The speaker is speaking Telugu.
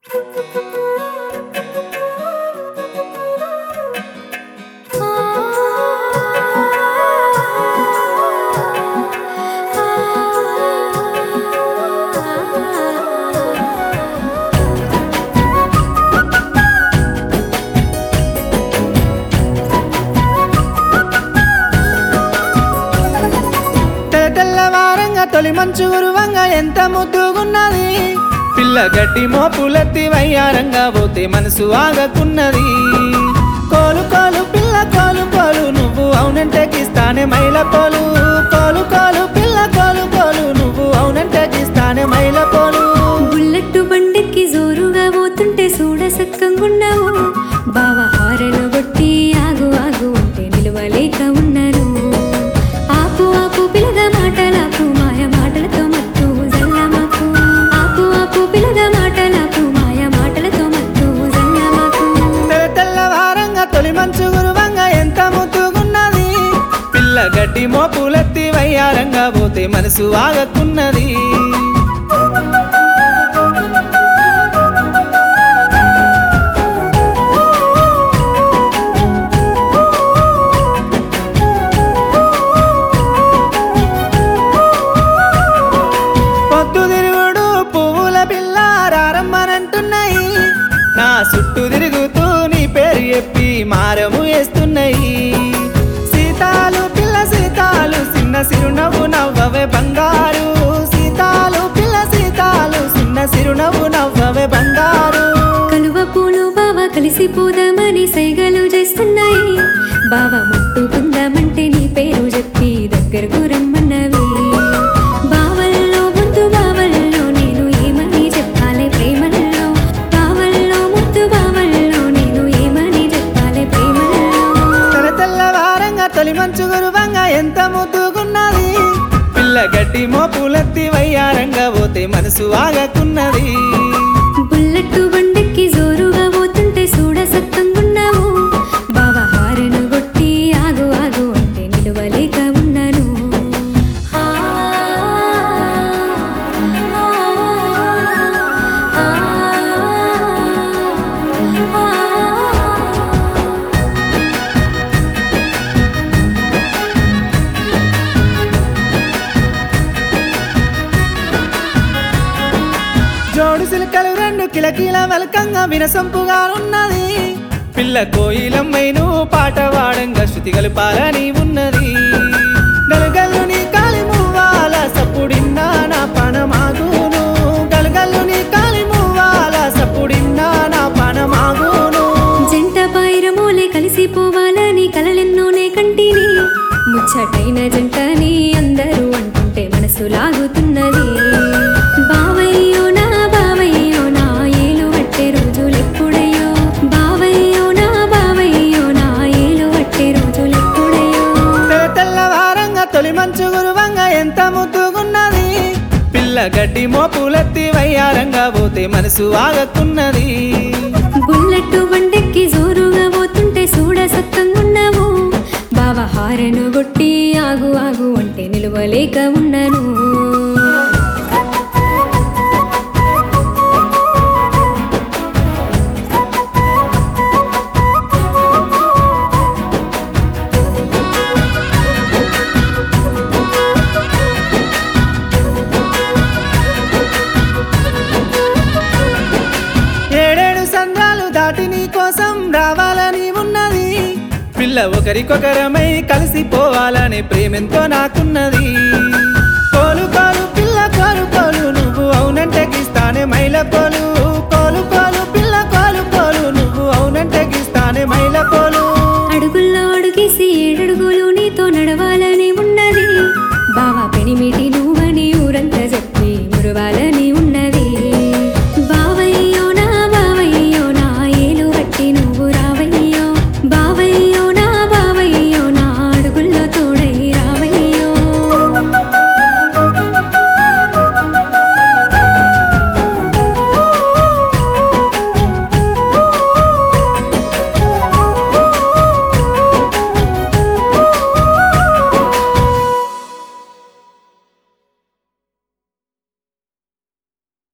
తెల్ల తెల్లవారంగా తొలి మంచు గురువంగా ఎంత ముద్దుగున్నది పిల్ల గడ్డి మోపులెత్తి వయ్యారంగా పోతే మనసు ఆగకున్నది కోలు కోలు పిల్ల కోలు కోలు నువ్వు అవునంటే కిస్తానే మైల పోలు కోలు కోలు పిల్ల కోలు కోలు నువ్వు అవునంటే కిస్తానే మైల పోలు బుల్లెట్టు బండెక్కి జోరుగా పోతుంటే చూడ సక్కంగున్నావు బావ హారను కొట్టి ఆగు ఆగు అంటే నిలవలేక ఉన్నాను ఆపు ఆపు పిలగా మాటలాపు మాయ మాటలతో మత్తు జల్లమాకు ఆపు ఆపు పిలగా మాటలాపు మాయ మాటలతో మత్తు జల్లమాకు తెల్ల తెల్లవారంగా తొలి మంచు గురువంగా ఎంత ముద్దుగున్నది పిల్ల గడ్డి మోపులెత్తి వయ్యారంగా పోతే మనసు ఆగకున్నది పొద్దు తిరుగుడు పువ్వుల పిల్ల రారమ్మనంటున్నాయి నా చుట్టూ తిరుగుతూ నీ పేరు చెప్పి మారము వేస్తున్నాయి సీతాలు పిల్ల సీతాలు చిన్న సిరునవ్వు నవ్వవే బంగారు సీతాలు పిల్ల సీతాలు చిన్న సిరునవ్వు నవ్వవే బంగారు కలువ పూలు బావ కలిసిపోదామని సైగలు చేస్తున్నాయి బావ ముట్టుకుందామంటే నీ పేరు చెప్పి దగ్గరకు రమ్మన్నవి బావల్లో ముద్దు బావల్లో నేను ఏమని చెప్పాలి ప్రేమల్లో బావల్లో ముద్దు బావల్లో నేను ఏమని చెప్పాలి ప్రేమల్లో తెల్ల తెల్లవారంగా తొలి మంచు గురువంగా ఎంత ముద్దుగున్నది పిల్ల గడ్డి మోపులెత్తి వయ్యారంగా పోతే మనసు ఆగకున్నది బుల్లెట్టు బండెక్కి జోరుగా పోతుంటే చూడ సత్తంగున్నావు బావ హారను కొట్టి ఆగు ఆగు అంటే నిలవలేక ఉన్నాను ఆ, ఆ, ఆ, ఆ. జోడు సిలకలు రెండు కిలకిల వలకంగా వినసొంపుగా ఉన్నది పిల్ల కోయిలమ్మైను పాట వాడంగా శృతి కలపాలని ఉన్నది గలగల్లు నీ కాలి మువ్వాల సప్పుడిన్నా నా పనమాగును గలగల్లు నీ కాలి మువ్వాల సప్పుడిన్నా నా పనమాగును జంట పాయిరమోలే కలిసిపోవాలని కలలెన్నోనే కంటిని ముచ్చటైన జంటని అందరూ అంటుంటే మనసు లాగుతున్నది బావయ్యో నా బావయ్యో నా ఏలు పట్టే రోజులెప్పుడయ్యో బావయ్యో నా బావయ్యో నా ఏలు పట్టే రోజులెప్పుడయ్యో తెల్ల తెల్లవారంగా తొలి మంచు గురువంగా ఎంత ముద్దుగున్నది పిల్ల గడ్డి మోపులెత్తి వయ్యారంగా పోతే మనసు ఆగకున్నది బుల్లెట్టు బండెక్కి జోరుగా పోతుంటే చూడ సత్తంగున్నావు బావ హారను కొట్టి ఆగు ఆగు అంటే నిలవలేక ఉన్నాను ఏడేడు సంద్రాలు దాటి నీ కోసం రావాలని ఉన్నది పిల్ల ఒకరికొకరమై కలిసిపోవాలనే ప్రేమెంతో నాకున్నది